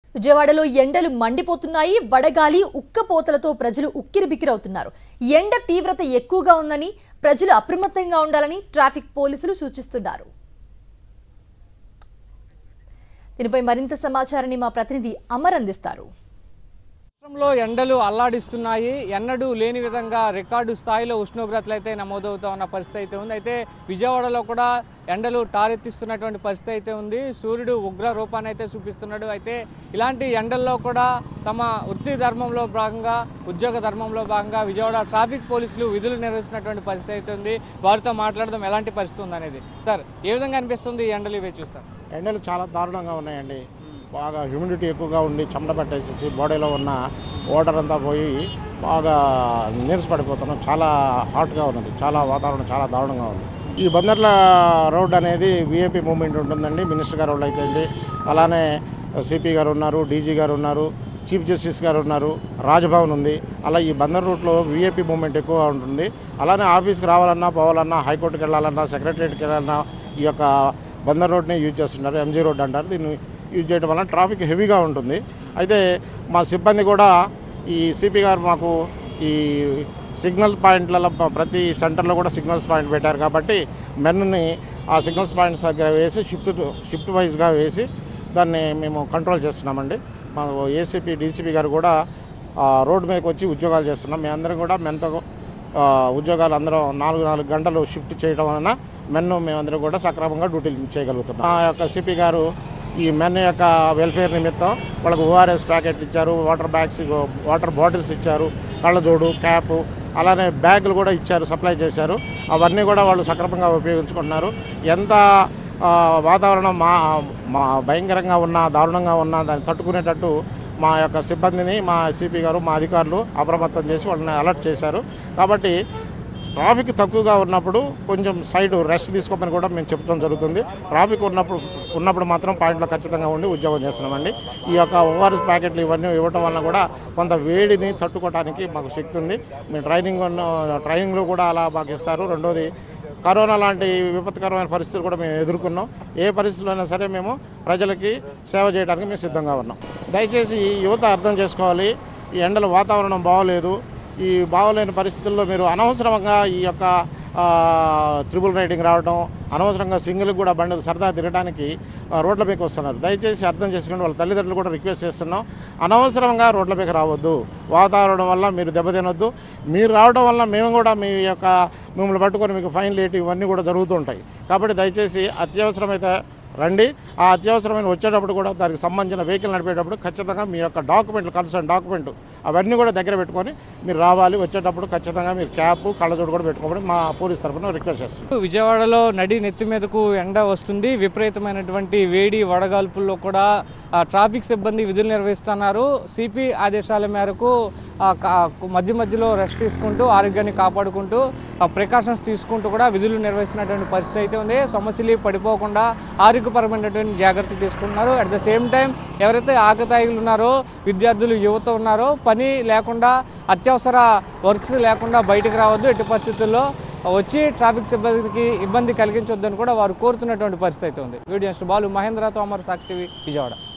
విజయవాడలో ఎండలు మండిపోతున్నాయి వడగాలి ఉక్కపోతలతో ప్రజలు ఉక్కిరిబిక్కిరవుతున్నారు ఎండ తీవ్రత ఎక్కువగా ఉందని ప్రజలు అప్రమత్తంగా ఉండాలని ట్రాఫిక్ పోలీసులు సూచిస్తున్నారు దీనిపై మరింత సమాచారాన్ని మా ప్రతినిధి అమర్ అందిస్తారు రాష్ట్రంలో ఎండలు అల్లాడిస్తున్నాయి ఎన్నడూ లేని విధంగా రికార్డు స్థాయిలో ఉష్ణోగ్రతలు అయితే నమోదవుతా ఉన్న పరిస్థితి అయితే ఉంది అయితే విజయవాడలో కూడా ఎండలు టారెత్తిస్తున్నటువంటి పరిస్థితి అయితే ఉంది సూర్యుడు ఉగ్ర రూపాన్ని అయితే చూపిస్తున్నాడు అయితే ఇలాంటి ఎండల్లో కూడా తమ వృత్తి ధర్మంలో భాగంగా ఉద్యోగ ధర్మంలో భాగంగా విజయవాడ ట్రాఫిక్ పోలీసులు విధులు నిర్వహిస్తున్నటువంటి పరిస్థితి అయితే ఉంది వారితో మాట్లాడడం ఎలాంటి పరిస్థితి ఉంది అనేది సార్ ఏ విధంగా అనిపిస్తుంది ఈ ఎండలు ఇవే చూస్తారు ఎండలు చాలా దారుణంగా ఉన్నాయండి బాగా హ్యూమిడిటీ ఎక్కువగా ఉండి చెమట పట్టేసేసి బాడీలో ఉన్న వాటర్ అంతా పోయి బాగా నీరసపడిపోతున్నాం చాలా హాట్గా ఉన్నది చాలా వాతావరణం చాలా దారుణంగా ఉంది ఈ బందర్ల రోడ్ అనేది విఐపి మూమెంట్ ఉంటుందండి మినిస్టర్ గారు వాళ్ళు అయితే అండి అలానే సిపి గారు ఉన్నారు డీజీ గారు ఉన్నారు చీఫ్ జస్టిస్ గారు ఉన్నారు రాజ్భవన్ ఉంది అలా ఈ బందర్ రూట్లో విఐపి మూమెంట్ ఎక్కువగా ఉంటుంది అలానే ఆఫీస్కి రావాలన్నా పోవాలన్నా హైకోర్టుకి వెళ్ళాలన్నా సెక్రటరియట్కి వెళ్ళాలన్నా ఈ యొక్క బందర్ రోడ్ని యూజ్ చేస్తున్నారు ఎంజీ రోడ్ అంటారు దీన్ని యూజ్ చేయడం వల్ల ట్రాఫిక్ హెవీగా ఉంటుంది అయితే మా సిబ్బంది కూడా ఈ సిపి గారు మాకు ఈ సిగ్నల్ పాయింట్లలో ప- ప్రతి సెంటర్లో కూడా సిగ్నల్స్ పాయింట్ పెట్టారు కాబట్టి మెన్ని ఆ సిగ్నల్స్ పాయింట్స్ దగ్గర వేసి షిఫ్ట్ షిఫ్ట్ వైజ్గా వేసి దాన్ని మేము కంట్రోల్ చేస్తున్నామండి మా ఏసీపీ డీసీపీ గారు కూడా ఆ, రోడ్డు మీదకి వచ్చి ఉద్యోగాలు చేస్తున్నాం మేమందరం కూడా మెంతో ఆ, ఉద్యోగాలు అందరం నాలుగు నాలుగు గంటలు షిఫ్ట్ చేయడం వలన మెన్ను మేమందరం కూడా సక్రమంగా డ్యూటీలు చేయగలుగుతున్నాం మా యొక్క సిపి గారు ఈ మెన్ యొక్క వెల్ఫేర్ నిమిత్తం వాళ్ళకు ఓఆర్ఎస్ ప్యాకెట్లు ఇచ్చారు వాటర్ బ్యాగ్స్ వాటర్ బాటిల్స్ ఇచ్చారు కళ్ళజోడు క్యాప్ అలానే బ్యాగులు కూడా ఇచ్చారు సప్లై చేశారు అవన్నీ కూడా వాళ్ళు సక్రమంగా ఉపయోగించుకుంటున్నారు ఎంత ఆ, వాతావరణం మా మా భయంకరంగా ఉన్నా దారుణంగా ఉన్నా దాన్ని తట్టుకునేటట్టు మా యొక్క సిబ్బందిని మా సిపి గారు మా అధికారులు అప్రమత్తం చేసి వాళ్ళని అలర్ట్ చేశారు కాబట్టి ట్రాఫిక్ తక్కువగా ఉన్నప్పుడు కొంచెం సైడ్ రెస్ట్ తీసుకోమని కూడా మేము చెప్పడం జరుగుతుంది ట్రాఫిక్ ఉన్నప్పుడు ఉన్నప్పుడు మాత్రం పాయింట్లో ఖచ్చితంగా ఉండి ఉద్యోగం చేస్తున్నామండి ఈ యొక్క ఓఆర్ఎస్ ప్యాకెట్లు ఇవన్నీ ఇవ్వటం వల్ల కూడా కొంత వేడిని తట్టుకోవడానికి మాకు శక్తి ఉంది మేము ట్రైనింగ్ ఉన్న- ట్రైనింగ్లో కూడా అలా మాకు ఇస్తారు రెండోది కరోనా లాంటి విపత్కరమైన పరిస్థితులు కూడా మేము ఎదుర్కొన్నాం ఏ పరిస్థితుల్లో అయినా సరే మేము ప్రజలకి సేవ చేయడానికి మేము సిద్ధంగా ఉన్నాం దయచేసి ఈ యువత అర్థం చేసుకోవాలి ఈ ఎండల వాతావరణం బాగోలేదు ఈ బాగోలేని పరిస్థితుల్లో మీరు అనవసరంగా ఈ యొక్క త్రిబుల్ రైడింగ్ రావడం అనవసరంగా సింగిల్ కూడా బండ్లు సరదా తిరగడానికి ఆ, రోడ్ల మీదకి వస్తున్నారు దయచేసి అర్థం చేసుకుని వాళ్ళ తల్లిదండ్రులు కూడా రిక్వెస్ట్ చేస్తున్నాం అనవసరంగా రోడ్ల మీద రావద్దు వాతావరణం వల్ల మీరు దెబ్బతినొద్దు మీరు రావడం వల్ల మేము కూడా మీ యొక్క మిమ్మల్ని పట్టుకొని మీకు ఫైన్ లేట్ ఇవన్నీ కూడా జరుగుతుంటాయి కాబట్టి దయచేసి అత్యవసరమైతే రండి ఆ అత్యవసరమైన వచ్చేటప్పుడు కూడా దానికి సంబంధించిన వెహికల్ నడిపేటప్పుడు ఖచ్చితంగా మీ యొక్క డాక్యుమెంట్లు కన్సర్న్ డాక్యుమెంట్ అవన్నీ కూడా దగ్గర పెట్టుకొని మీరు రావాలి వచ్చేటప్పుడు ఖచ్చితంగా మీరు క్యాప్ కళ్ళజోడు కూడా పెట్టుకోమని మా పోలీస్ తరఫున రిక్వెస్ట్ చేస్తున్నాం విజయవాడలో నడి నెత్తి మీదకు ఎండ వస్తుంది విపరీతమైనటువంటి వేడి వడగాల్పుల్లో కూడా ఆ, ట్రాఫిక్ సిబ్బంది విధులు నిర్వహిస్తున్నారు సిపి ఆదేశాల మేరకు ఆ, కా- మధ్య మధ్యలో రెస్ట్ తీసుకుంటూ ఆరోగ్యాన్ని కాపాడుకుంటూ ప్రికాషన్స్ తీసుకుంటూ కూడా విధులు నిర్వహిస్తున్నటువంటి పరిస్థితి అయితే ఉంది సమస్యలు పడిపోకుండా ఆరోగ్యపరమైనటువంటి జాగ్రత్తలు తీసుకుంటున్నారు అట్ ద సేమ్ టైం ఎవరైతే ఆకతాయిలు ఉన్నారో విద్యార్థులు యువత ఉన్నారో పని లేకుండా అత్యవసర వర్క్స్ లేకుండా బయటకు రావద్దు ఎట్టి పరిస్థితుల్లో వచ్చి ట్రాఫిక్ సిబ్బందికి ఇబ్బంది కలిగించొద్దని కూడా వారు కోరుతున్నటువంటి పరిస్థితి అయితే ఉంది వీడియో బాలు మహేంద్రతో అమర్ సాక్షి టీవీ విజయవాడ